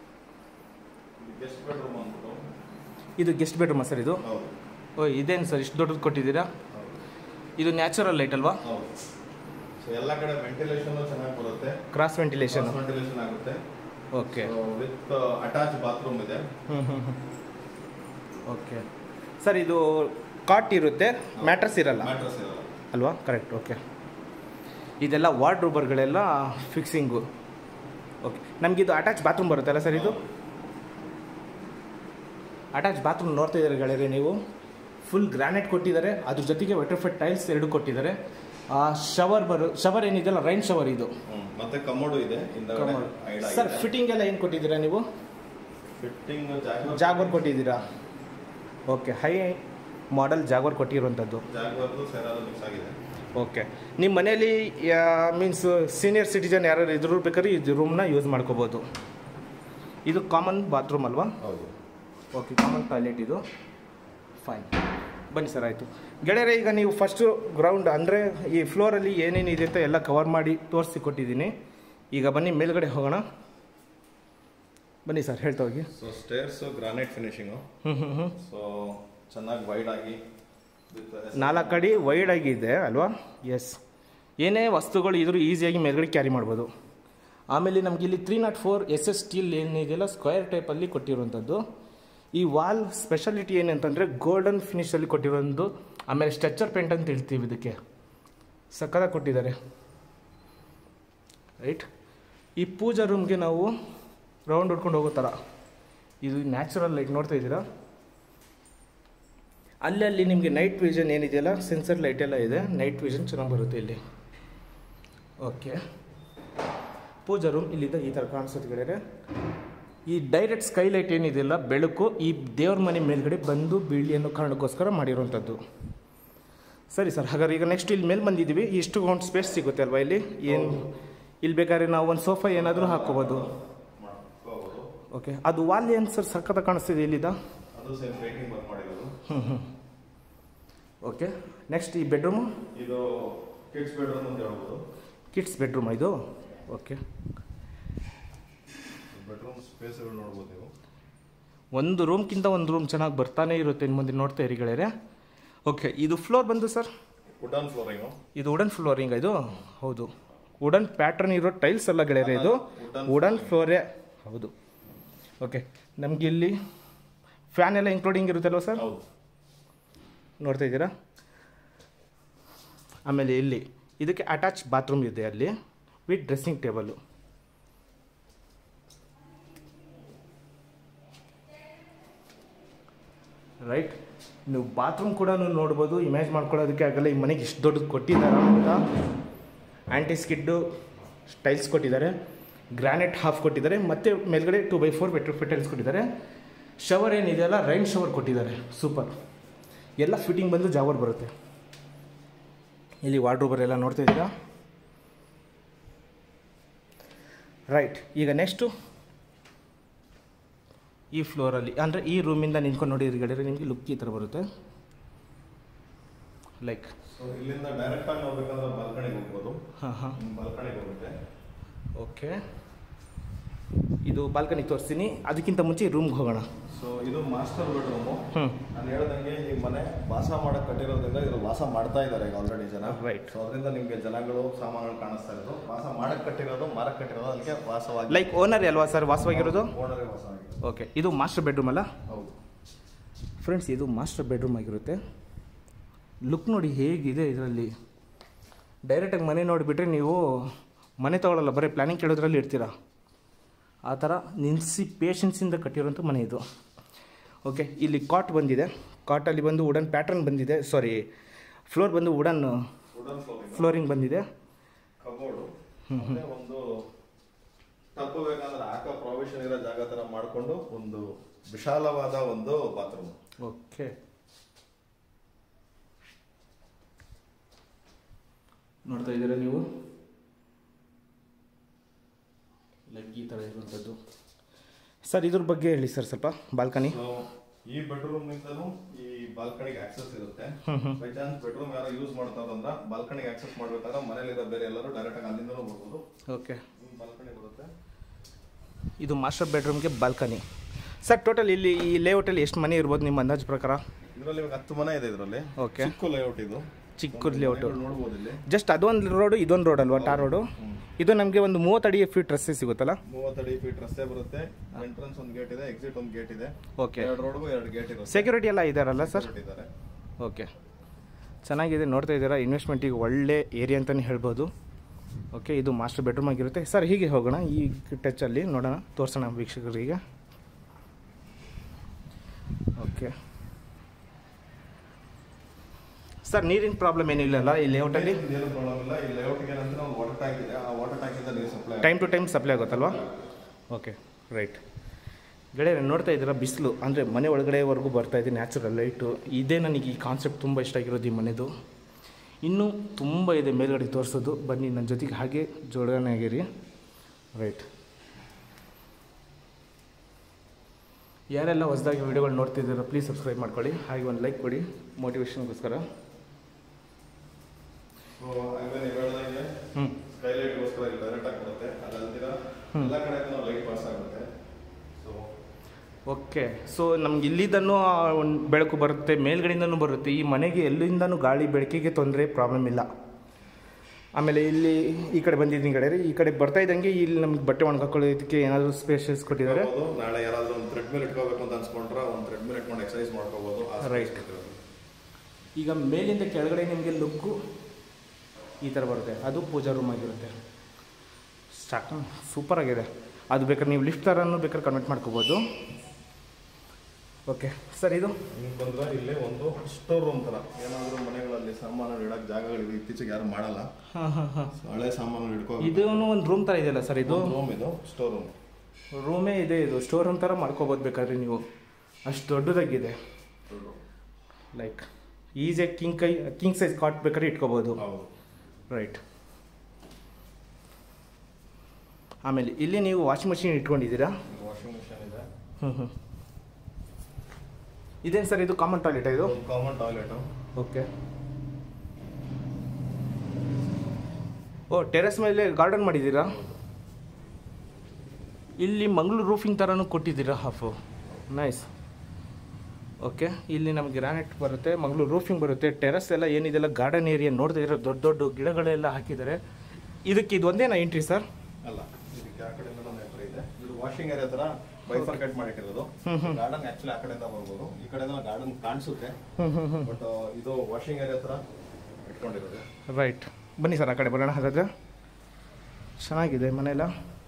ಗೆಸ್ಟ್ ಬೆಡ್ರೂಮ್ ಅಂದ್ಬಿಟ್ಟು ಇದು ಗೆಸ್ಟ್ ಬೆಡ್ರೂಮಾ ಸರ್ ಇದು ಹೌದು ಓ ಇದೇನು ಸರ್ ಇಷ್ಟು ದೊಡ್ಡದು ಕೊಟ್ಟಿದ್ದೀರಾ ಹೌದು ಇದು ನ್ಯಾಚುರಲ್ ಲೈಟ್ ಅಲ್ವಾ ಹೌದು ಸೊ ಎಲ್ಲ ಕಡೆ ವೆಂಟಿಲೇಷನ್ ಚೆನ್ನಾಗಿ ಬರುತ್ತೆ ಕ್ರಾಸ್ ವೆಂಟಿಲೇಷನ್ ವೆಂಟಿಲೇಷನ್ ಆಗುತ್ತೆ ಓಕೆ ವಿತ್ ಅಟ್ಯಾಚ್ ಬಾತ್ರೂಮ್ ಇದೆ ಹ್ಞೂ ಹ್ಞೂ ಹ್ಞೂ ಓಕೆ ಸರ್ ಇದು ಕಾಟ್ ಇರುತ್ತೆ ಮ್ಯಾಟ್ರಸ್ ಇರಲ್ಲ ಮ್ಯಾಟ್ರಸ್ ಇರಲ್ಲ ಅಲ್ವಾ ಕರೆಕ್ಟ್ ಓಕೆ ಇದೆಲ್ಲ ವಾರ್ಡ್ರೂಬರ್ಗಳೆಲ್ಲ ಫಿಕ್ಸಿಂಗು ಓಕೆ ನಮಗಿದು ಅಟ್ಯಾಚ್ ಬಾತ್ರೂಮ್ ಬರುತ್ತಲ್ಲ ಸರ್ ಇದು ಅಟ್ಯಾಚ್ ಬಾತ್ರೂಮ್ ನೋಡ್ತಾ ಇದ್ದಾರೆ ಗೆಳೆಯರೆ ನೀವು ಫುಲ್ ಗ್ರಾನೈಟ್ ಕೊಟ್ಟಿದ್ದಾರೆ ಅದ್ರ ಜೊತೆಗೆ ವೆಟರ್ಫೆಟ್ ಟೈಲ್ಸ್ ಎರಡು ಕೊಟ್ಟಿದ್ದಾರೆ ಶವರ್ ಬರು ಶವರ್ ಏನಿದೆಯಲ್ಲ ರೈನ್ ಶವರ್ ಇದು ಹ್ಮ್. ಮತ್ತೆ ಕಮೋಡು ಇದೆ ಸರ್ ಫಿಟ್ಟಿಂಗ್ ಎಲ್ಲ ಏನು ಕೊಟ್ಟಿದ್ದೀರಾ ನೀವು ಫಿಟ್ಟಿಂಗ್ ಜಾಗ್ವರ್ ಕೊಟ್ಟಿದ್ದೀರಾ ಓಕೆ ಹೈ ಮಾಡೆಲ್ ಜಾಗ್ವರ್ ಕೊಟ್ಟಿರುವಂಥದ್ದು ಜಾಗ್ವಾರ್ದು ಸೆರಾದು ಮಿಕ್ಸ್ ಆಗಿದೆ ಓಕೆ ನಿಮ್ಮ ಮನೆಯಲ್ಲಿ ಮೀನ್ಸ್ ಸೀನಿಯರ್ ಸಿಟಿಜನ್ ಯಾರು ಇದ್ರು ಬೇಕಾದ್ರೆ ಇದು ರೂಮ್ನ ಯೂಸ್ ಮಾಡ್ಕೋಬೋದು ಇದು ಕಾಮನ್ ಬಾತ್ರೂಮ್ ಅಲ್ವಾ ಹೌದು ಓಕೆ ಕಾಮನ್ ಟಾಯ್ಲೆಟ್ ಇದು ಫೈನ್ ಬನ್ನಿ ಸರ್ ಆಯಿತು ಗೆಳೆಯರೆ ಈಗ ನೀವು ಫಸ್ಟು ಗ್ರೌಂಡ್ ಅಂದರೆ ಈ ಫ್ಲೋರಲ್ಲಿ ಏನೇನಿದೆ ಅಂತ ಎಲ್ಲ ಕವರ್ ಮಾಡಿ ತೋರಿಸಿ ಕೊಟ್ಟಿದ್ದೀನಿ ಈಗ ಬನ್ನಿ ಮೇಲ್ಗಡೆ ಹೋಗೋಣ ಬನ್ನಿ ಸರ್ ಹೇಳ್ತಾ ಹೋಗಿ ಸೊ ಸ್ಟೇರ್ಸ್ ಗ್ರಾನೈಟ್ ಫಿನಿಶಿಂಗು ಹ್ಞೂ ಹ್ಞೂ ಹ್ಞೂ ಸೊ ಚೆನ್ನಾಗಿ ವೈಡ್ ಆಗಿ with ನಾಲ್ಕು ಅಡಿ ವೈಡ್ ಆಗಿದೆ ಅಲ್ವಾ ಎಸ್ ಏನೇ ವಸ್ತುಗಳು ಇದ್ರೂ ಈಸಿಯಾಗಿ ಮೇಲ್ಗಡೆ ಕ್ಯಾರಿ ಮಾಡ್ಬೋದು ಆಮೇಲೆ ನಮಗೆ ಇಲ್ಲಿ three not four S S steel ಏನಿದೆಯಲ್ಲ ಸ್ಕ್ವೇರ್ ಟೈಪಲ್ಲಿ ಕೊಟ್ಟಿರುವಂಥದ್ದು ಈ ವಾಲ್ ಸ್ಪೆಷಾಲಿಟಿ ಏನಂತಂದರೆ ಗೋಲ್ಡನ್ ಫಿನಿಶಲ್ಲಿ ಕೊಟ್ಟಿರೋದು ಆಮೇಲೆ ಸ್ಟ್ರೆಚರ್ ಪೇಂಟ್ ಅಂತ ಹೇಳ್ತೀವಿ ಇದಕ್ಕೆ ಸಕ್ಕದಾಗಿ ಕೊಟ್ಟಿದ್ದಾರೆ ರೈಟ್ ಈ ಪೂಜಾ ರೂಮ್ಗೆ ನಾವು ರೌಂಡ್ ಹೊಡ್ಕೊಂಡು ಹೋಗೋ ಥರ ಇದು ನ್ಯಾಚುರಲ್ ಲೈಟ್ ನೋಡ್ತಾ ಇದ್ದೀರಾ ಅಲ್ಲಲ್ಲಿ ನಿಮಗೆ ನೈಟ್ ವಿಷನ್ ಏನಿದೆಯಲ್ಲ ಸೆನ್ಸರ್ ಲೈಟ್ ಎಲ್ಲ ಇದೆ ನೈಟ್ ವಿಷನ್ ಚೆನ್ನಾಗಿ ಬರುತ್ತೆ ಇಲ್ಲಿ ಓಕೆ ಪೂಜಾ ರೂಮ್ ಇಲ್ಲಿಂದ ಈ ಥರ ಕಾಣಿಸುತ್ತೆ ಗೆಳೆಯರೆ ಈ ಡೈರೆಕ್ಟ್ ಸ್ಕೈ ಲೈಟ್ ಏನಿದೆಯಲ್ಲ ಬೆಳಕು ಈ ದೇವ್ರ ಮನೆ ಮೇಲ್ಗಡೆ ಬಂದು ಬೀಳಿ ಅನ್ನೋ ಕಾರಣಕ್ಕೋಸ್ಕರ ಮಾಡಿರುವಂಥದ್ದು ಸರಿ ಸರ್ ಹಾಗಾದ್ರೆ ಈಗ ನೆಕ್ಸ್ಟ್ ಇಲ್ಲಿ ಮೇಲೆ ಬಂದಿದ್ದೀವಿ ಇಷ್ಟು ಒಂದು ಸ್ಪೇಸ್ ಸಿಗುತ್ತೆ ಅಲ್ವಾ ಇಲ್ಲಿ ಏನು ಇಲ್ಲಿ ಬೇಕಾದ್ರೆ ನಾವು ಒಂದು ಸೋಫಾ ಏನಾದರೂ ಹಾಕ್ಕೋಬೋದು ಮಾಡ್ಕೋಬಹುದು ಓಕೆ ಅದು ವಾಲ್ ಏನು ಸರ್ ಸಖತ್ತ ಕಾಣಿಸ್ತಿದೆ ಇಲ್ಲಿದ ಅದು ಸೇಮ್ ಪೇಂಟಿಂಗ್ ವರ್ಕ್ ಮಾಡಿರೋದು ಹ್ಞೂ ಹ್ಞೂ ಓಕೆ ನೆಕ್ಸ್ಟ್ ಈ ಬೆಡ್ರೂಮು ಇದು ಕಿಡ್ಸ್ ಬೆಡ್ರೂಮ್ ಅಂತ ಹೇಳ್ಬೋದು ಕಿಡ್ಸ್ ಬೆಡ್ರೂಮ್ ಇದು ಓಕೆ ಬೆಡ್ರೂಮ್ ಸ್ಪೇಸ್ಗಳು ನೋಡ್ಬೋದು ನೀವು ಒಂದು ರೂಮ್ಗಿಂತ ಒಂದು ರೂಮ್ ಚೆನ್ನಾಗಿ ಬರ್ತಾನೆ ಇರುತ್ತೆ ಇನ್ನು ಮುಂದೆ ನೋಡ್ತಾ ಇರಿ ಗೆಳೆಯರೆ ಓಕೆ ಇದು ಫ್ಲೋರ್ ಬಂದು ಸರ್ ವುಡನ್ ಫ್ಲೋರಿಂಗು ಇದು ವುಡನ್ ಫ್ಲೋರಿಂಗ್ ಇದು ಹೌದು ವುಡನ್ ಪ್ಯಾಟ್ರನ್ ಇರೋ ಟೈಲ್ಸ್ ಎಲ್ಲ ಗೆಳೆಯರೆ ಇದು Wooden ವುಡನ್ ಫ್ಲೋರೇ ಹೌದು ಓಕೆ ನಮಗೆ ಇಲ್ಲಿ ಫ್ಯಾನ್ ಎಲ್ಲ ಇನ್ಕ್ಲೂಡಿಂಗ್ ಇರುತ್ತಲ್ವ ಸರ್ ಹೌದು ನೋಡ್ತಾ ಇದ್ದೀರಾ ಆಮೇಲೆ ಇಲ್ಲಿ ಇದಕ್ಕೆ ಅಟ್ಯಾಚ್ ಬಾತ್ರೂಮ್ ಇದೆ ಅಲ್ಲಿ ವಿತ್ ಡ್ರೆಸ್ಸಿಂಗ್ ಟೇಬಲು ರೈಟ್ ನೀವು ಬಾತ್ರೂಮ್ ಕೂಡ ನೋಡ್ಬೋದು ಇಮ್ಯಾಜ್ ಮಾಡ್ಕೊಳ್ಳೋದಕ್ಕೆ ಆಗಲ್ಲ ಈ ಮನೆಗೆ ಇಷ್ಟು ದೊಡ್ಡದು ಕೊಟ್ಟಿದ್ದಾರೆ ಅಂತ ಆ್ಯಂಟಿ ಸ್ಕಿಡ್ಡು ಸ್ಟೈಲ್ಸ್ ಕೊಟ್ಟಿದ್ದಾರೆ ಗ್ರಾನೈಟ್ ಹಾಫ್ ಕೊಟ್ಟಿದ್ದಾರೆ ಮತ್ತು ಮೇಲ್ಗಡೆ ಟೂ ಬೈ ಫೋರ್ ಬೆಟ್ರ್ ಫಿಟಲ್ಸ್ ಕೊಟ್ಟಿದ್ದಾರೆ ಶವರ್ ಏನಿದೆಯಲ್ಲ ರೈನ್ ಶವರ್ ಕೊಟ್ಟಿದ್ದಾರೆ ಸೂಪರ್ ಎಲ್ಲ ಫಿಟ್ಟಿಂಗ್ ಬಂದು ಜಾವರ್ ಬರುತ್ತೆ ಇಲ್ಲಿ ವಾರ್ಡ್ರೋಬರ್ ಎಲ್ಲ ನೋಡ್ತಾ ಇದ್ದೀರಾ ರೈಟ್ ಈಗ ನೆಕ್ಸ್ಟು ಈ ಫ್ಲೋರಲ್ಲಿ ಅಂದರೆ ಈ ರೂಮಿಂದ ನಿಂತ್ಕೊಂಡು ನೋಡಿ ಹೇಳಿದ್ರೆ ನಿಮಗೆ ಲುಕ್ ಈ ಥರ ಬರುತ್ತೆ ಲೈಕ್ ಸೊ ಇಲ್ಲಿಂದ ಡೈರೆಕ್ಟ್ ಆಗಿ ನೋಡ್ಬೇಕಂದ್ರೆ ಬಾಲ್ಕನಿಗೆ ಹೋಗ್ಬೋದು ಹಾಂ ಹಾಂ ಬಾಲ್ಕನಿಗೆ ಹೋಗುತ್ತೆ ಓಕೆ ಇದು ಬಾಲ್ಕನಿ ತೋರಿಸ್ತೀನಿ ಅದಕ್ಕಿಂತ ಮುಂಚೆ ರೂಮ್ಗೆ ಹೋಗೋಣ ಸೊ ಇದು ಮಾಸ್ಟರ್ ಬೆಡ್ರೂಮು ಹ್ಞೂ ನಾನು ಹೇಳ್ದಂಗೆ ಈ ಮನೆ ವಾಸ ಮಾಡಕ್ ಕಟ್ಟಿರೋದ್ರಿಂದ ಇದ್ರ ವಾಸ ಮಾಡ್ತಾ ಇದ್ದಾರೆ ಈಗ ಆಲ್ರೆಡಿ ಜನ Right. ಸೊ ಅದರಿಂದ ನಿಮ್ಗೆ ಜನಗಳು ಸಾಮಾನುಗಳು ಕಾಣಿಸ್ತಾ ಇರೋದು ವಾಸ ಮಾಡಕ್ ಕಟ್ಟಿರೋದು ಮಾರಕ್ ಕಟ್ಟಿರೋದು ಅದಕ್ಕೆ ವಾಸವಾಗಿ ಲೈಕ್ ಓನರ್ ಅಲ್ವಾ ಸರ್ ವಾಸವಾಗಿರೋದು ಓನರೇ ವಾಸ ಆಗಿದೆ ಓಕೆ ಇದು ಮಾಸ್ಟರ್ ಬೆಡ್ರೂಮ್ ಅಲ್ಲ ಹೌದು ಫ್ರೆಂಡ್ಸ್ ಇದು ಮಾಸ್ಟರ್ ಬೆಡ್ರೂಮ್ ಆಗಿರುತ್ತೆ ಲುಕ್ ನೋಡಿ ಹೇಗಿದೆ ಇದರಲ್ಲಿ ಡೈರೆಕ್ಟಾಗಿ ಮನೆ ನೋಡಿಬಿಟ್ರೆ ನೀವು ಮನೆ ತೊಗೊಳಲ್ಲ ಬರೀ ಪ್ಲ್ಯಾನಿಂಗ್ ಕೇಳೋದ್ರಲ್ಲಿ ಇರ್ತೀರ ಆ ಥರ ನಿಲ್ಲಿಸಿ ಪೇಷನ್ಸಿಂದ ಕಟ್ಟಿರೋಂಥ ಮನೆ ಇದು ಓಕೆ ಇಲ್ಲಿ ಕಾಟ್ ಬಂದಿದೆ ಕಾಟಲ್ಲಿ ಬಂದು ವುಡನ್ ಪ್ಯಾಟರ್ನ್ ಬಂದಿದೆ ಸಾರಿ ಫ್ಲೋರ್ ಬಂದು ವುಡನ್ ವುಡನ್ ಫ್ಲೋರಿಂಗ್ ಫ್ಲೋರಿಂಗ್ ಬಂದಿದೆ ಕಬೋರ್ಡು ಮತ್ತೆ ಒಂದು ಟಬ್ ಬೇಕಂದ್ರೆ ಹಾಕ ಪ್ರಾವಿಷನ್ ಇರೋ ಜಾಗ ತರ ಮಾಡ್ಕೊಂಡು ಒಂದು ವಿಶಾಲವಾದ ಒಂದು ಬಾತ್ರೂಮ್ ಓಕೆ ನೋಡ್ತಾ ಇದ್ದೀರಾ ನೀವು ಲೈಕ್ ಈ ಥರ ಇರುವಂಥದ್ದು ಸರ್ ಇದ್ರ ಬಗ್ಗೆ ಹೇಳಿ ಸರ್ ಸ್ವಲ್ಪ ಬಾಲ್ಕನಿ ಸೊ ಈ ಬೆಡ್ರೂಮ್ ನಿಂದಲೂ ಈ ಬಾಲ್ಕನಿಗೆ ಆಕ್ಸೆಸ್ ಇರುತ್ತೆ ಬೈ ಚಾನ್ಸ್ ಬೆಡ್ರೂಮ್ ಯಾರೋ ಯೂಸ್ ಮಾಡ್ತಾರಂದ್ರ ಬಾಲ್ಕನಿಗೆ ಆಕ್ಸೆಸ್ ಮಾಡ್ಬೇಕಾದ್ರೆ ಮನೇಲಿರೋ ಬೇರೆ ಎಲ್ಲರೂ ಡೈರೆಕ್ಟ್ ಆಗಿ ಅಲ್ಲಿಂದನೂ ಬರ್ಬೋದು ಓಕೆ ಬಾಲ್ಕನಿ ಬರುತ್ತೆ ಇದು ಮಾಸ್ಟರ್ ಬೆಡ್ರೂಮ್ಗೆ ಬಾಲ್ಕನಿ ಸರ್ ಟೋಟಲ್ ಇಲ್ಲಿ ಈ ಲೇಔಟಲ್ಲಿ ಎಷ್ಟು ಮನೆ ಇರ್ಬೋದು ನಿಮ್ಮ ಅಂದಾಜು ಪ್ರಕಾರ ಇದರಲ್ಲಿ ಇವಾಗ ಹತ್ತು ಮನೆ ಇದೆ ಇದರಲ್ಲಿ ಓಕೆ ಚಿಕ್ಕ ಲೇಔಟ್ ಇದು ಚಿಕ್ಕ ಲೇಔಟು ಮನೆಗಳು ನೋಡ್ಬೋದು ಇಲ್ಲಿ ಜಸ್ಟ್ ಅದೊಂದು ರೋಡು ಇದೊಂದು ರೋಡ್ ಅಲ್ವಾ ಟಾರ್ ರೋಡು ಇದು ನಮಗೆ ಒಂದು ಮೂವತ್ತಡಿ ಫೀಟ್ ರಸ್ತೆ ಸಿಗುತ್ತಲ್ಲ ಮೂವತ್ತಡಿ ಫೀಟ್ ರಸ್ತೆ ಬರುತ್ತೆ ಎಂಟ್ರೆನ್ಸ್ ಒಂದು ಗೇಟ್ ಇದೆ ಎಕ್ಸಿಟ್ ಒಂದು ಗೇಟ್ ಇದೆ ಓಕೆ ಎರಡು ರೋಡ್ಗೂ ಎರಡು ಗೇಟ್ ಇರುತ್ತೆ ಸೆಕ್ಯೂರಿಟಿ ಎಲ್ಲ ಇದಾರಲ್ಲ ಸರ್ ಇದ್ದಾರೆ ಓಕೆ ಚೆನ್ನಾಗಿದೆ ನೋಡ್ತಾ ಇದ್ದೀರಾ ಇನ್ವೆಸ್ಟ್ಮೆಂಟಿಗೆ ಒಳ್ಳೆ ಏರಿಯಾ ಅಂತಲೇ ಹೇಳ್ಬೋದು ಓಕೆ ಇದು ಮಾಸ್ಟರ್ ಬೆಡ್ರೂಮ್ ಆಗಿರುತ್ತೆ ಸರ್ ಹೀಗೆ ಹೋಗೋಣ ಈ ಟಚಲ್ಲಿ ನೋಡೋಣ ತೋರಿಸೋಣ ವೀಕ್ಷಕರಿಗೆ ಓಕೆ ಸರ್ ನೀರಿನ ಪ್ರಾಬ್ಲಮ್ ಏನೂ ಇಲ್ಲಲ್ಲ ಈ ಲೇಔಟಲ್ಲಿ ಏನು ಪ್ರಾಬ್ಲಮ್ ಇಲ್ಲ ಈ ಲೇಔಟ್ಗೆ ಏನಂದ್ರೆ ಒಂದು ವಾಟರ್ ಟ್ಯಾಂಕ್ ಇದೆ ಆ ವಾಟರ್ ಟ್ಯಾಂಕ್ ಇಂದ ನೀರು supply time to time supply ಆಗುತ್ತಲ್ವಾ ಓಕೆ ರೈಟ್ ಗೆಳೆಯರೆ ನೋಡ್ತಾ ಇದ್ದೀರಾ ಬಿಸಿಲು ಅಂದರೆ ಮನೆ ಒಳಗಡೆವರೆಗೂ ಬರ್ತಾ ಇದೆ ನ್ಯಾಚುರಲ್ ಲೈಟು ಇದೇ ನನಗೆ ಈ ಕಾನ್ಸೆಪ್ಟ್ ತುಂಬ ಇಷ್ಟ ಆಗಿರೋದು ಈ ಮನೆದು ಇನ್ನೂ ತುಂಬ ಇದೆ ಮೇಲ್ಗಡೆ ತೋರಿಸೋದು ಬನ್ನಿ ನನ್ನ ಜೊತೆಗೆ ಹಾಗೆ ಜೋಡಣೆ ಆಗಿರಿ ರೈಟ್ ಯಾರೆಲ್ಲ ಹೊಸದಾಗಿ ವೀಡಿಯೋಗಳು ನೋಡ್ತಿದ್ದೀರೋ ಪ್ಲೀಸ್ ಸಬ್ಸ್ಕ್ರೈಬ್ ಮಾಡ್ಕೊಳ್ಳಿ ಹಾಗೆ ಒಂದು ಲೈಕ್ ಕೊಡಿ ಮೋಟಿವೇಶನ್ಗೋಸ್ಕರ ಸೊ ಹಂಗೆ ನೀವು ಹೇಳ್ದಂಗೆ ಹ್ಞೂ ಸ್ಕೈಲೈಟ್ಗೋಸ್ಕರ ಇಲ್ಲಿ ಡೈರೆಕ್ಟ್ ಆಗಿ ಬರುತ್ತೆ ಅದಲ್ದಿರ ಎಲ್ಲ ಕಡೆ ಲೈಟ್ ಪಾಸ್ ಆಗುತ್ತೆ ಸೊ ಓಕೆ ಸೊ ನಮ್ಗೆ ಇಲ್ಲಿಂದನೂ ಒಂದು ಬೆಳಕು ಬರುತ್ತೆ ಮೇಲ್ಗಡೆಯಿಂದನೂ ಬರುತ್ತೆ ಈ ಮನೆಗೆ ಎಲ್ಲಿಂದನೂ ಗಾಳಿ ಬೆಳಕಿಗೆ ತೊಂದರೆ ಪ್ರಾಬ್ಲಮ್ ಇಲ್ಲ ಆಮೇಲೆ ಇಲ್ಲಿ ಈ ಕಡೆ ಬಂದಿದ್ದೀನಿ ಕಡೆ ಈ ಕಡೆ ಬರ್ತಾ ಇದ್ದಂಗೆ ಇಲ್ಲಿ ನಮ್ಗೆ ಬಟ್ಟೆ ಒಣಗಾಕೊಳ್ಳೋದಕ್ಕೆ ಏನಾದರೂ ಸ್ಪೇಷಸ್ ಕೊಟ್ಟಿದ್ದಾರೆ ಇಟ್ಕೋಬೋದು. ನಾಳೆ ಯಾರಾದ್ರೂ ಒಂದು ಥ್ರೆಡ್ ಮೇಲೆ ಇಟ್ಕೋಬೇಕು ಅಂತ ಅನ್ಸ್ಕೊಂಡ್ರೆ ಒಂದು ಥ್ರೆಡ್ ಮೇಲೆ ಇಟ್ಕೊಂಡು ಎಕ್ಸರ್ಸೈಸ್ ಮಾಡ್ಕೋಬಹುದು Right. ಈಗ ಮೇಲಿಂದ ಕೆಳಗಡೆ ನಿಮಗೆ ಲುಕ್ಕು ಈ ಥರ ಬರುತ್ತೆ ಅದು ಪೂಜಾ ರೂಮ್ ಆಗಿರುತ್ತೆ ಸ್ಟಾಕ್ ಸೂಪರ್ ಆಗಿದೆ ಅದು ಬೇಕಾದ್ರೆ ನೀವು ಲಿಫ್ಟ್ ಥರನೂ ಬೇಕಾದ್ರೆ ಕನ್ವರ್ಟ್ ಮಾಡ್ಕೋಬೋದು ಓಕೆ ಸರ್ ಇದು ಹಿಂಗ್ ಬಂದ್ರೆ ಇಲ್ಲಿ ಒಂದು ಸ್ಟೋರ್ ರೂಮ್ ತರ ಏನಾದ್ರೂ ಮನೆಗಳಲ್ಲಿ ಸಾಮಾನು ಇಡಕ್ ಜಾಗಗಳಿವೆ ಇತ್ತೀಚೆಗೆ ಯಾರು ಮಾಡಲ್ಲ ಹಾಂ ಹಾಂ ಹಾಂ So, ಹಳೆ ಸಾಮಾನು ಇಟ್ಕೋ ಇದೂ ಒಂದು ರೂಮ್ ಥರ ಇದೆಯಲ್ಲ ಸರ್ ಇದು ರೂಮ್ ಇದು ಸ್ಟೋರ್ ರೂಮ್ ರೂಮೇ ಇದೆ ಇದು ಸ್ಟೋರ್ ರೂಮ್ ಥರ ಮಾಡ್ಕೋಬೋದು ಬೇಕಾದ್ರೆ ನೀವು ಅಷ್ಟು ದೊಡ್ಡದಾಗಿದೆ ಲೈಕ್ ಈಸಿಯಾಗಿ ಕಿಂಗ್ ಕೈ ಕಿಂಗ್ ಸೈಜ್ ಕಾಟ್ ಬೇಕಾದ್ರೆ ಇಟ್ಕೋಬೋದು ಹೌದು ರೈಟ್ ಆಮೇಲೆ ಇಲ್ಲಿ ನೀವು ವಾಷಿಂಗ್ ಮಷಿನ್ ಇಟ್ಕೊಂಡಿದ್ದೀರಾ ವಾಷಿಂಗ್ ಮಿಷನ್ ಇದೆ ಹ್ಞೂ ಹ್ಞೂ ಇದೇನು ಸರ್ ಇದು ಕಾಮನ್ ಟಾಯ್ಲೆಟ್ ಇದು ಕಾಮನ್ ಟಾಯ್ಲೆಟ್ ಓಕೆ ಓ ಟೆರೆಸ್ ಮೇಲೆ ಗಾರ್ಡನ್ ಮಾಡಿದ್ದೀರಾ ಇಲ್ಲಿ ಮಂಗಳೂರು ರೂಫಿಂಗ್ ಥರನೂ ಕೊಟ್ಟಿದ್ದೀರಾ ಹಾಫು ನೈಸ್ ಓಕೆ ಇಲ್ಲಿ ನಮಗೆ ಗ್ರಾನೈಟ್ ಬರುತ್ತೆ ಮಂಗಳೂರು ರೂಫಿಂಗ್ ಬರುತ್ತೆ ಟೆರೆಸ್ ಎಲ್ಲ ಏನಿದೆಲ್ಲ ಗಾರ್ಡನ್ ಏರಿಯಾ ನೋಡ್ತಾ ಇದ್ರೆ ದೊಡ್ಡ ದೊಡ್ಡ ಗಿಡಗಳೆಲ್ಲ ಹಾಕಿದ್ದಾರೆ ಇದಕ್ಕೆ ಇದು ಒಂದೇನಾ ಎಂಟ್ರಿ ಸರ್ ಅಲ್ಲ ಇದಕ್ಕೆ ಆ ಕಡೆಯಿಂದ ಒಂದು ಎಂಟ್ರಿ ಇದೆ ಇದು ವಾಷಿಂಗ್ ಏರಿಯಾ ತರ ಬೈಫರ್ಕೇಟ್ ಮಾಡಿಟ್ಟಿರೋದು ಗಾರ್ಡನ್ ಆಕ್ಚುಲಿ ಆ ಕಡೆಯಿಂದ ಬರ್ಬೋದು ಈ ಕಡೆಯಿಂದ ಗಾರ್ಡನ್ ಕಾಣಿಸುತ್ತೆ ಹ್ಞೂ ಹ್ಞೂ ಹ್ಞೂ ಬಟ್ ಇದು ವಾಷಿಂಗ್ ಏರಿಯಾ ತರ ಇಟ್ಕೊಂಡಿರೋದು ರೈಟ್ ಬನ್ನಿ ಸರ್ ಆ ಕಡೆ ಬರೋಣ ಹಾಗಾದ್ರೆ ಚೆನ್ನಾಗಿದೆ ಮನೆಯೆಲ್ಲ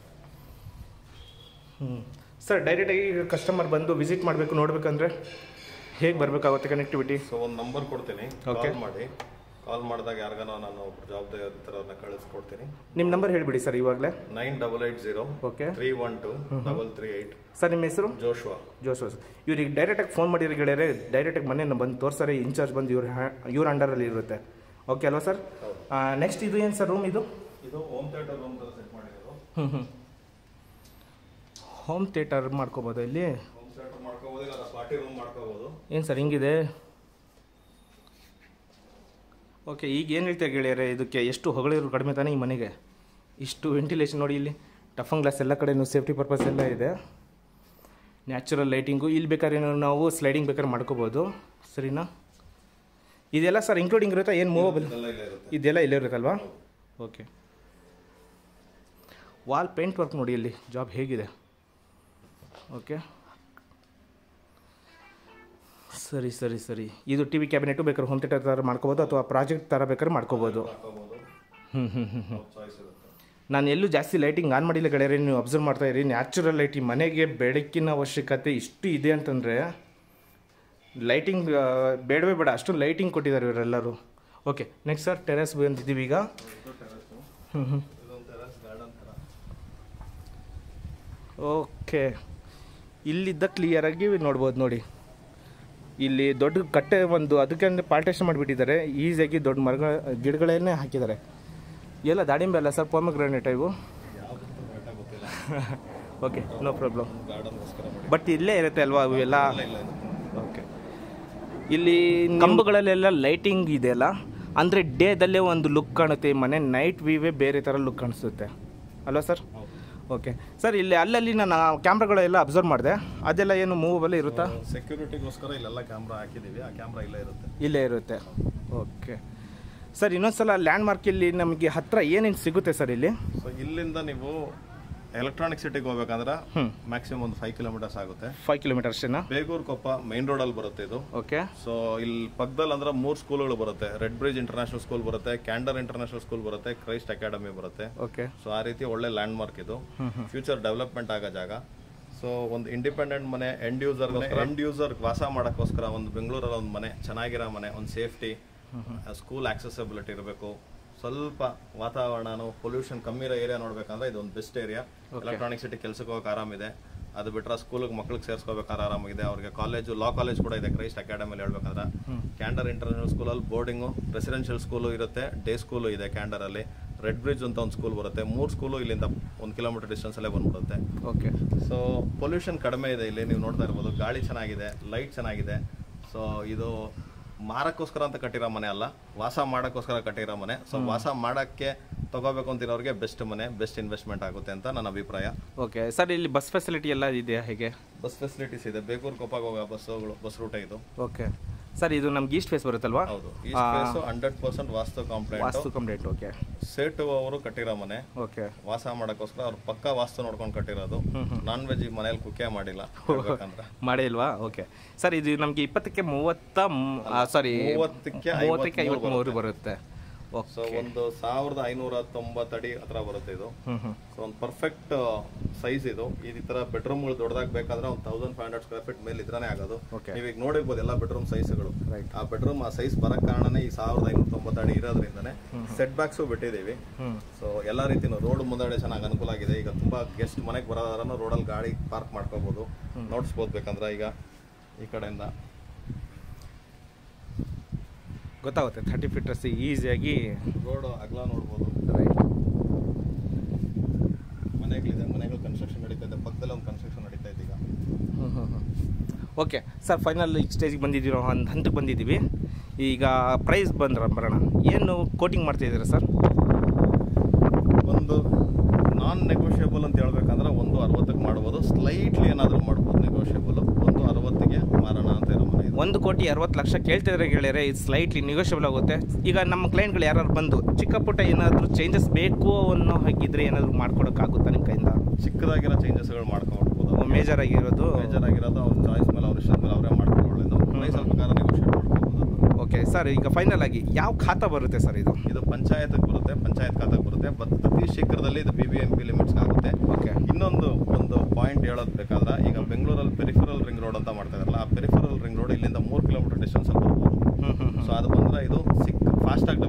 ಹ್ಞೂ ಸರ್ ಡೈರೆಕ್ಟಾಗಿ ಕಸ್ಟಮರ್ ಬಂದು ವಿಸಿಟ್ ಮಾಡಬೇಕು ನೋಡಬೇಕಂದ್ರೆ ಹೇಗೆ ಬರಬೇಕಾಗುತ್ತೆ ಕನೆಕ್ಟಿವಿಟಿ ಸೊ ಒಂದು ನಂಬರ್ ಕೊಡ್ತೀನಿ Okay. ಕಾಲ್ ಮಾಡಿ ಕಾಲ್ ಮಾಡಿದಾಗ ಯಾರಿಗಾನ ನಾನು ಜವಾಬ್ದಾರಿ ಕಳಿಸ್ಕೊಡ್ತೀನಿ ನಿಮ್ಮ ನಂಬರ್ ಹೇಳಿಬಿಡಿ ಸರ್ ಇವಾಗಲೇ nine double eight zero okay three one two double three eight sir ನಿಮ್ಮ ಹೆಸರು ಜೋಶ್ವಾ ಜೋಸ್ ಇವ್ರಿಗೆ ಡೈರೆಕ್ಟಾಗಿ ಫೋನ್ ಮಾಡಿರೋ ಗೆಳೆಯರೆ ಡೈರೆಕ್ಟಾಗಿ ಮನೆ ಬಂದು ತೋರ್ಸರೆ ಇನ್ಚಾರ್ಜ್ ಬಂದು ಇವ್ರ ಹ್ಯಾ- ಇವ್ರ ಅಂಡರಲ್ಲಿ ಇರುತ್ತೆ ಓಕೆ ಅಲ್ವಾ ಸರ್ ನೆಕ್ಸ್ಟ್ ಇದು ಏನು ಸರ್ ರೂಮ್ ಇದು ಇದು ಹೋಮ್ ಥಿಯೇಟರ್ ರೂಮ್ ತರ ಸೆಟ್ ಮಾಡಿರೋದು ಹ್ಞೂ ಹ್ಞೂ ಹೋಮ್ ಥಿಯೇಟರ್ ಮಾಡ್ಕೋಬೋದು ಇಲ್ಲಿ ಹೋಮ್ ಥಿಯೇಟರ್ ಮಾಡ್ಕೋಬೋದು ಇಲ್ಲ ಪಾರ್ಟಿ ರೂಮ್ ಮಾಡ್ಕೋಬೋದು ಏನು ಸರ್ ಹಿಂಗಿದೆ ಓಕೆ ಈಗ ಏನು ಹೇಳ್ತೀಯ ಗೆಳೆಯರೆ ಇದಕ್ಕೆ ಎಷ್ಟು ಹೊಗಳಿದ್ರು ಕಡಿಮೆ ತಾನೇ ಈ ಮನೆಗೆ ಇಷ್ಟು ವೆಂಟಿಲೇಷನ್ ನೋಡಿ ಇಲ್ಲಿ ಟಫನ್ ಗ್ಲಾಸ್ ಎಲ್ಲ ಕಡೆನೂ ಸೇಫ್ಟಿ ಪರ್ಪಸ್ ಎಲ್ಲ ಇದೆ ನ್ಯಾಚುರಲ್ ಲೈಟಿಂಗು ಇಲ್ಲಿ ಬೇಕಾದ್ರೆ ನಾವು ಸ್ಲೈಡಿಂಗ್ ಬೇಕಾದ್ರೆ ಮಾಡ್ಕೋಬೋದು ಸರಿನಾ ಇದೆಲ್ಲ ಸರ್ ಇನ್ಕ್ಲೂಡಿಂಗ್ ಇರುತ್ತಾ ಏನು ಮೂವಬಲ್ ಎಲ್ಲ ಇಲ್ಲ ಇರುತ್ತೆ ಇದೆಲ್ಲ ಇಲ್ಲೇ ಇರುತ್ತಲ್ವಾ ಓಕೆ ವಾಲ್ ಪೇಂಟ್ ವರ್ಕ್ ನೋಡಿ ಇಲ್ಲಿ ಜಾಬ್ ಹೇಗಿದೆ ಓಕೆ ಸರಿ ಸರಿ ಸರಿ ಇದು ಟಿ ವಿ ಕ್ಯಾಬಿನೆಟು ಬೇಕಾದ್ರೆ ಹೋಮ್ ಥಿಯೇಟರ್ ಥರ ಮಾಡ್ಕೋಬೋದು ಅಥವಾ ಪ್ರಾಜೆಕ್ಟ್ ಥರ ಬೇಕಾದ್ರೆ ಮಾಡ್ಕೋಬೋದು ಹಾಕೋಬೋದು ಹ್ಞೂ ಹ್ಞೂ ಹ್ಞೂ ಹ್ಞೂ ಚಾಯ್ಸ್ ಇರುತ್ತೆ ನಾನು ಎಲ್ಲೂ ಜಾಸ್ತಿ ಲೈಟಿಂಗ್ ಆನ್ ಮಾಡಿಲ್ಲ ಗೆಳೆಯರೆ ನೀವು ಅಬ್ಸರ್ವ್ ಮಾಡ್ತಾ ಇರಿ ನ್ಯಾಚುರಲ್ ಲೈಟ್ ಈ ಮನೆಗೆ ಬೆಳಕಿನ ಅವಶ್ಯಕತೆ ಇಷ್ಟು ಇದೆ ಅಂತಂದರೆ ಲೈಟಿಂಗ್ ಬೇಡವೇ ಬೇಡ ಅಷ್ಟು ಲೈಟಿಂಗ್ ಕೊಟ್ಟಿದ್ದಾರೆ ಇವರೆಲ್ಲರೂ ಓಕೆ ನೆಕ್ಸ್ಟ್ ಸರ್ ಟೆರೆಸ್ ಬಂದಿದ್ದೀವಿ ಈಗ ಹ್ಞೂ ಹ್ಞೂ ಇದೊಂದು ಟೆರಸ್ ಗಾರ್ಡನ್ ಥರ ಓಕೆ ಇಲ್ಲಿದ್ದ ಕ್ಲಿಯರಾಗಿ ನೋಡ್ಬೋದು ನೋಡಿ ಇಲ್ಲಿ ದೊಡ್ಡ ಕಟ್ಟೆ ಒಂದು ಅದಕ್ಕೆ ಪಾರ್ಟೇಷನ್ ಮಾಡಿಬಿಟ್ಟಿದ್ದಾರೆ ಈಸಿಯಾಗಿ ದೊಡ್ಡ ಮರಗಳ ಗಿಡಗಳನ್ನೇ ಹಾಕಿದ್ದಾರೆ ಎಲ್ಲ ದಾಳಿಂಬೆ ಅಲ್ಲ ಸರ್ ಪೋಮಗ್ರಾನೇಟ್ ಇವು ಯಾವುದು ಕರೆಕ್ಟಾಗಿ ಗೊತ್ತಿಲ್ಲ ಓಕೆ ನೋ ಪ್ರಾಬ್ಲಮ್ ಗಾರ್ಡನ್ಗೋಸ್ಕರ ಮಾಡಿ ಬಟ್ ಇಲ್ಲೇ ಇರುತ್ತೆ ಅಲ್ವಾ ಅವು ಎಲ್ಲ ಇಲ್ಲ ಇಲ್ಲ ಇದು ಓಕೆ ಇಲ್ಲಿ ಕಂಬಗಳಲ್ಲೆಲ್ಲ ಲೈಟಿಂಗ್ ಇದೆಯಲ್ಲ ಅಂದರೆ ಡೇದಲ್ಲೇ ಒಂದು ಲುಕ್ ಕಾಣುತ್ತೆ ಈ ಮನೆ ನೈಟ್ ವ್ಯೂವೇ ಬೇರೆ ಥರ ಲುಕ್ ಕಾಣಿಸುತ್ತೆ ಅಲ್ವಾ ಸರ್ ಹೌದು ಓಕೆ ಸರ್ ಇಲ್ಲಿ ಅಲ್ಲಲ್ಲಿ ನಾನು ಕ್ಯಾಮ್ರಾಗಳೆಲ್ಲ ಅಬ್ಸರ್ವ್ ಮಾಡಿದೆ ಅದೆಲ್ಲ ಏನು ಮೂವಬಲ್ ಇರುತ್ತಾ ಸೆಕ್ಯೂರಿಟಿಗೋಸ್ಕರ ಇಲ್ಲೆಲ್ಲ ಕ್ಯಾಮ್ರಾ ಹಾಕಿದ್ದೀವಿ ಆ ಕ್ಯಾಮ್ರಾ ಇಲ್ಲೇ ಇರುತ್ತೆ ಇಲ್ಲೇ ಇರುತ್ತೆ ಓಕೆ ಸರ್ ಇನ್ನೊಂದ್ಸಲ ಲ್ಯಾಂಡ್ ಮಾರ್ಕ್ ಇಲ್ಲಿ ನಮಗೆ ಹತ್ರ ಏನೇನು ಸಿಗುತ್ತೆ ಸರ್ ಇಲ್ಲಿ ಸೊ ಇಲ್ಲಿಂದ ನೀವು ಎಲೆಕ್ಟ್ರಾನಿಕ್ ಸಿಟಿಗೆ ಹೋಗ್ಬೇಕಂದ್ರೆ ಹ್ಮ್. ಮ್ಯಾಕ್ಸಿಮಮ್ ಒಂದು ಫೈವ್ ಕಿಲೋಮೀಟರ್ಸ್ ಆಗುತ್ತೆ ಫೈವ್ ಕಿಲೋಮೀಟರ್ಸ್ನ ಬೇಗೂರು ಕೊಪ್ಪ ಮೈನ್ ರೋಡಲ್ಲಿ ಬರುತ್ತೆ ಇದು ಓಕೆ ಸೊ ಇಲ್ಲಿ ಪಕ್ಕದಲ್ಲಿ ಅಂದ್ರೆ ಮೂರು ಸ್ಕೂಲ್ಗಳು ಬರುತ್ತೆ ರೆಡ್ ಬ್ರಿಡ್ಜ್ ಇಂಟರ್ನ್ಯಾಷನಲ್ ಸ್ಕೂಲ್ ಬರುತ್ತೆ ಕ್ಯಾಂಡರ್ ಇಂಟರ್ನ್ಯಾಷನಲ್ ಸ್ಕೂಲ್ ಬರುತ್ತೆ ಕ್ರೈಸ್ಟ್ ಅಕಾಡೆಮಿ ಬರುತ್ತೆ ಓಕೆ ಸೊ ಆ ರೀತಿ ಒಳ್ಳೆ ಲ್ಯಾಂಡ್ ಮಾರ್ಕ್ ಇದು ಫ್ಯೂಚರ್ ಡೆವಲಪ್ಮೆಂಟ್ ಆಗೋ ಜಾಗ ಸೊ ಒಂದು ಇಂಡಿಪೆಂಡೆಂಟ್ ಮನೆ ಎಂಡ್ ಯೂಸರ್ ಎಂಡ್ ಯೂಸರ್ ವಾಸ ಮಾಡೋಕ್ಕೋಸ್ಕರ ಒಂದು ಬೆಂಗಳೂರಲ್ಲಿ ಒಂದು ಮನೆ ಚೆನ್ನಾಗಿರೋ ಮನೆ ಒಂದು ಸೇಫ್ಟಿ ಸ್ಕೂಲ್ ಆಕ್ಸೆಸಿಬಿಲಿಟಿ ಇರಬೇಕು ಸ್ವಲ್ಪ ವಾತಾವರಣನು ಪೊಲ್ಯೂಷನ್ ಕಮ್ಮಿ ಇರೋ ಏರಿಯಾ ನೋಡ್ಬೇಕಂದ್ರೆ ಇದೊಂದು ಬೆಸ್ಟ್ ಏರಿಯಾ ಎಲೆಕ್ಟ್ರಾನಿಕ್ ಸಿಟಿ ಕೆಲ್ಸಕ್ಕೆ ಹೋಗಕ್ಕೆ ಆರಾಮಿದೆ ಅದು ಬಿಟ್ರೆ ಸ್ಕೂಲಿಗೆ ಮಕ್ಳಿಗೆ ಸೇರಿಸ್ಕೋಬೇಕಾದ್ರೆ ಆರಾಮಾಗಿದೆ ಅವ್ರಿಗೆ ಕಾಲೇಜು ಲಾ ಕಾಲೇಜ್ ಕೂಡ ಇದೆ ಕ್ರೈಸ್ಟ್ ಅಕಾಡೆಮಿಲಿ ಹೇಳ್ಬೇಕಂದ್ರೆ ಕ್ಯಾಂಡರ್ ಇಂಟರ್ನ್ಯಾಷನಲ್ ಸ್ಕೂಲಲ್ಲಿ ಬೋರ್ಡಿಂಗು ರೆಸಿಡೆನ್ಷಿಯಲ್ ಸ್ಕೂಲು ಇರುತ್ತೆ ಡೇ ಸ್ಕೂಲು ಇದೆ ಕ್ಯಾಂಡರಲ್ಲಿ ರೆಡ್ ಬ್ರಿಡ್ಜ್ ಅಂತ ಒಂದು ಸ್ಕೂಲ್ ಬರುತ್ತೆ ಮೂರು ಸ್ಕೂಲು ಇಲ್ಲಿಂದ ಒಂದು ಕಿಲೋಮೀಟರ್ ಡಿಸ್ಟೆನ್ಸಲ್ಲೇ ಬಂದ್ಬಿಡುತ್ತೆ ಓಕೆ ಸೊ ಪೊಲ್ಯೂಷನ್ ಕಡಿಮೆ ಇದೆ ಇಲ್ಲಿ ನೀವು ನೋಡ್ತಾ ಇರ್ಬೋದು ಗಾಳಿ ಚೆನ್ನಾಗಿದೆ ಲೈಟ್ ಚೆನ್ನಾಗಿದೆ ಸೊ ಇದು ಮಾರಕ್ಕೋಸ್ಕರ ಅಂತ ಕಟ್ಟಿರೋ ಮನೆ ಅಲ್ಲ ವಾಸ ಮಾಡೋಕ್ಕೋಸ್ಕರ ಕಟ್ಟಿರೋ ಮನೆ ಸೊ ವಾಸ ಮಾಡೋಕ್ಕೆ ತಗೋಬೇಕು ಅಂತಿರೋರಿಗೆ ಬೆಸ್ಟ್ ಮನೆ ಬೆಸ್ಟ್ ಇನ್ವೆಸ್ಟ್ಮೆಂಟ್ ಆಗುತ್ತೆ ಅಂತ ನನ್ನ ಅಭಿಪ್ರಾಯ ಓಕೆ ಸರ್ ಇಲ್ಲಿ ಬಸ್ ಫೆಸಿಲಿಟಿ ಎಲ್ಲ ಇದೆಯಾ ಹೇಗೆ ಬಸ್ ಫೆಸಿಲಿಟೀಸ್ ಇದೆ ಬೇಗೂರು ಕೊಪ್ಪಾಗ ಹೋಗೋ ಬಸ್ಸುಗಳು ಬಸ್ ರೂಟ್ ಇದು ಓಕೆ ಸರ್ ಇದು ನಮ್ಗೆ ಈಸ್ಟ್ ಫೇಸ್ ಬರುತ್ತಲ್ವಾ ಹೌದು ಈ space hundred percent vastu complaint vastu complaint okay ಸೇಟು ಅವರು ಕಟ್ಟಿರೋ ಮನೆ ಓಕೆ ವಾಸ ಮಾಡೋಕ್ಕೋಸ್ಕರ ಅವ್ರು ಪಕ್ಕ ವಾಸ್ತು ನೋಡ್ಕೊಂಡು ಕಟ್ಟಿರೋದು ನಾನ್ ವೆಜ್ ಮನೇಲಿ ಕುಕ್ಕೇ ಮಾಡಿಲ್ಲ ಹೇಳ್ಬೇಕಂದ್ರೆ ಮಾಡೇ ಇಲ್ವಾ ಓಕೆ ಸರ್ ಇದು ನಮಗೆ ಇಪ್ಪತ್ತಕ್ಕೆ ಮೂವತ್ತ ಸಾರಿ ಮೂವತ್ತಕ್ಕೆ ಮೂವತ್ತಕ್ಕೆ ಐವತ್ಮೂರು ಐವತ್ಮೂರು ಬರುತ್ತೆ ಓಕೆ ಸೊ ಒಂದು ಸಾವಿರದ ಐನೂರ ತೊಂಬತ್ತಡಿ ಹತ್ರ ಬರುತ್ತೆ ಇದು ಹ್ಞೂ ಹ್ಞೂ ಸೊ ಒಂದು ಪರ್ಫೆಕ್ಟ್ ಸೈಜ್ ಇದು ಈ ತರ ಬೆಡ್ರೂಮ್ಗಳು ದೊಡ್ಡದಾಗಿ ಬೇಕಾದ್ರೆ ಒಂದು thousand five hundred square feet ಮೇಲೆ ಇದ್ರಾನೇ ಆಗೋದು Okay. ನೀವು ಈಗ ನೋಡಿರ್ಬೋದು ಎಲ್ಲ ಬೆಡ್ರೂಮ್ ಸೈಜ್ಗಳು Right. ಆ ಬೆಡ್ರೂಮ್ ಆ ಸೈಜ್ ಬರಕ್ ಕಾರಣನೇ ಈ ಸಾವಿರದ ಐನೂರ ತೊಂಬತ್ತಡಿ ಇರೋದ್ರಿಂದನೇ ಸೆಟ್ ಬ್ಯಾಕ್ಸು ಬಿಟ್ಟಿದ್ದೀವಿ ಹ್ಞೂ ಸೊ ಎಲ್ಲ ರೀತಿನೂ ರೋಡ್ ಮುಂದಡೆ ಚೆನ್ನಾಗಿ ಅನುಕೂಲ ಆಗಿದೆ ಈಗ ತುಂಬಾ ಗೆಸ್ಟ್ ಮನೆಗೆ ಬರೋದಾರನು ರೋಡಲ್ಲಿ ಗಾಡಿ ಪಾರ್ಕ್ ಮಾಡ್ಕೋಬಹುದು ನೋಡ್ಸ್ಬೋದು ಬೇಕಂದ್ರೆ ಈಗ ಈ ಕಡೆಯಿಂದ ಗೊತ್ತಾಗುತ್ತೆ ಥರ್ಟಿ ಫೀಟರ್ಸ್ ಈಸಿಯಾಗಿ ರೋಡ್ ಅಗಲ ನೋಡ್ಬೋದು ರೈಟ್ ಮನೆಗಳಿದೆ ಮನೆಗಳು ಕನ್ಸ್ಟ್ರಕ್ಷನ್ ನಡೀತಾ ಇದೆ ಪಕ್ಕದಲ್ಲಿ ಒಂದು ಕನ್ಸ್ಟ್ರಕ್ಷನ್ ನಡೀತಾ ಇದೆ ಈಗ ಹ್ಞೂ ಹ್ಞೂ ಹ್ಞೂ ಓಕೆ ಸರ್ ಫೈನಲ್ ಈಗ ಸ್ಟೇಜಿಗೆ ಬಂದಿದ್ದೀವಿ ನಾವು ಒಂದು ಹಂತಕ್ಕೆ ಬಂದಿದ್ದೀವಿ ಈಗ ಪ್ರೈಸ್ ಬಂದ್ರೆ ಬರೋಣ ಏನು ಕೋಟಿಂಗ್ ಮಾಡ್ತಿದ್ದೀರಾ ಸರ್ ಒಂದು ನಾನ್ ನೆಗೋಷಿಯಬಲ್ ಅಂತ ಹೇಳ್ಬೇಕಂದ್ರೆ ಒಂದು ಅರವತ್ತಕ್ಕೆ ಮಾಡ್ಬೋದು ಸ್ಲೈಟ್ಲಿ ಏನಾದರೂ ಮಾಡ್ಬೋದು ನೆಗೋಷಿಯಬಲ್ ಒಂದು ಅರವತ್ತಿಗೆ ಮಾರೋಣ ಅಂತ ಇರೋ ಮನೆ ಇದು ಒಂದು ಕೋಟಿ ಅರವತ್ತು ಲಕ್ಷ ಕೇಳ್ತಿದ್ರೆ ಗೆಳೆಯರೆ ಇದು ಸ್ಲೈಟ್ಲಿ ನೆಗೋಷಿಯಬಲ್ ಆಗುತ್ತೆ ಈಗ ನಮ್ಮ ಕ್ಲೈಂಟ್ಗಳು ಯಾರು ಬಂದು ಚಿಕ್ಕ ಪುಟ್ಟ ಏನಾದರೂ ಚೇಂಜಸ್ ಬೇಕು ಅನ್ನೋ ಹಾಗಿದ್ರೆ ಏನಾದರೂ ಮಾಡ್ಕೊಡೋಕ್ಕಾಗುತ್ತಾ ನಿಮ್ಮ ಕೈಯಿಂದ ಚಿಕ್ಕದಾಗಿರೋ ಚೇಂಜಸ್ಗಳು ಮಾಡ್ಕೊಡ್ಬೋದು ಮೇಜರ್ ಆಗಿರೋದು ಮೇಜರ್ ಆಗಿರೋದು ಅವ್ರ ಚಾಯ್ಸ್ ಮೇಲೆ ಅವ್ರ ಇಷ್ಟದ ಮೇಲೆ ಅವರೇ ಮಾಡ್ಕೊಂಡು ಒಳ್ಳೇದು ಪ್ರೈಸ್ ಸ್ವಲ್ಪ ಕಾರ ನೆಗೋಷಿಯೇಟ್ ಮಾಡ್ಕೋಬೋದು ಓಕೆ ಸರ್ ಈಗ ಫೈನಲ್ ಆಗಿ ಯಾವ ಖಾತಾ ಬರುತ್ತೆ ಸರ್ ಇದು ಇದು ಪಂಚಾಯತ್ಗೆ ಬರುತ್ತೆ ಪಂಚಾಯತ್ ಖಾತೆಗೆ ಬರುತ್ತೆ ಬಟ್ ಅತಿ ಶೀಘ್ರದಲ್ಲಿ ಇದು B B M P limits ಆಗುತ್ತೆ ಓಕೆ ಇನ್ನೊಂದು ಒಂದು ಪಾಯಿಂಟ್ ಹೇಳೋದು ಬೇಕಾದ್ರೆ ಈಗ ಬೆಂಗಳೂರಲ್ಲಿ ಪೆರಿಫರಲ್ ರಿಂಗ್ ರೋಡ್ ಅಂತ ಮಾಡ್ತಾ ಇದಾರಲ್ಲ ಆ ಪೆರಿಫರಲ್ ರಿಂಗ್ ರೋಡ್ ಇಲ್ಲಿಂದ ಮೂರು ಕಿಲೋಮೀಟರ್ ಡಿಸ್ಟೆನ್ಸ್ ಅಲ್ಲಿ ಬರ್ಬೋದು ಹ್ಞೂ ಹ್ಞೂ ಸೊ ಅದು ಬಂದ್ರೆ ಇದು ಸಿಕ್ ಫಾಸ್ಟ್ ಆಗಿ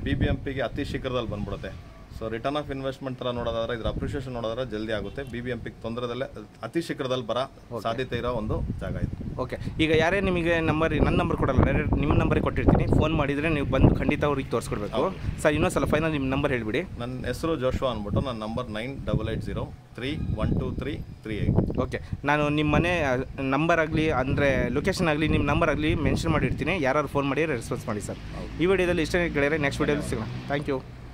ಬಿ ಬಿ ಎಂ ಪಿಗೆ ಅತಿ ಶೀಘ್ರದಲ್ಲಿ ಬಂದ್ಬಿಡುತ್ತೆ ಸೊ ರಿಟರ್ನ್ ಆಫ್ ಇನ್ವೆಸ್ಟ್ಮೆಂಟ್ ಥರ ನೋಡೋದಾದ್ರೆ ಇದ್ರ ಅಪ್ರಿಷಿಯೇಷನ್ ನೋಡೋದಾದ್ರೆ ಜಲ್ದಿ ಆಗುತ್ತೆ ಬಿ ಬಿ ಎಂ ಪಿಗೆ ತೊಂದರೆದಲ್ಲೇ ಅತಿ ಶೀಘ್ರದಲ್ಲಿ ಬರೋ ಸಾಧ್ಯತೆ ಇರೋ ಒಂದು ಜಾಗ ಇದು ಓಕೆ ಈಗ ಯಾರೇ ನಿಮಗೆ ನಂಬರ್ ನನ್ನ ನಂಬರ್ ಕೊಡಲ್ಲ ಡೈರೆಕ್ಟ್ ನಿಮ್ಮ ನಂಬರಿಗೆ ಕೊಟ್ಟಿರ್ತೀನಿ ಫೋನ್ ಮಾಡಿದರೆ ನೀವು ಬಂದು ಖಂಡಿತ ಅವ್ರಿಗೆ ತೋರಿಸ್ಕೊಡ್ಬೇಕು ಸರ್ ಇನ್ನೊಂದ್ಸಲ ಫೈನಲ್ ನಿಮ್ಮ ನಂಬರ್ ಹೇಳಿಬಿಡಿ ನನ್ನ ಹೆಸರು ಜೋಶ್ವಾ ಅಂದ್ಬಿಟ್ಟು ನನ್ನ number nine double eight zero three one two three three eight okay ನಾನು ನಿಮ್ಮ ಮನೆ ನಂಬರ್ ಆಗಲಿ ಅಂದರೆ ಲೊಕೇಶನ್ ಆಗಲಿ ನಿಮ್ಮ ನಂಬರ್ ಆಗಲಿ ಮೆನ್ಷನ್ ಮಾಡಿರ್ತೀನಿ ಯಾರು ಫೋನ್ ಮಾಡಿ ರೆಸ್ಪಾನ್ಸ್ ಮಾಡಿ ಸರ್ ಈ ವಿಡಿಯೋದಲ್ಲಿ ಇಷ್ಟೇ ಗೆಳೆಯರೆ ನೆಕ್ಸ್ಟ್ ವಿಡಿಯೋದಲ್ಲಿ ಸಿಗೋಣ ಥ್ಯಾಂಕ್ ಯು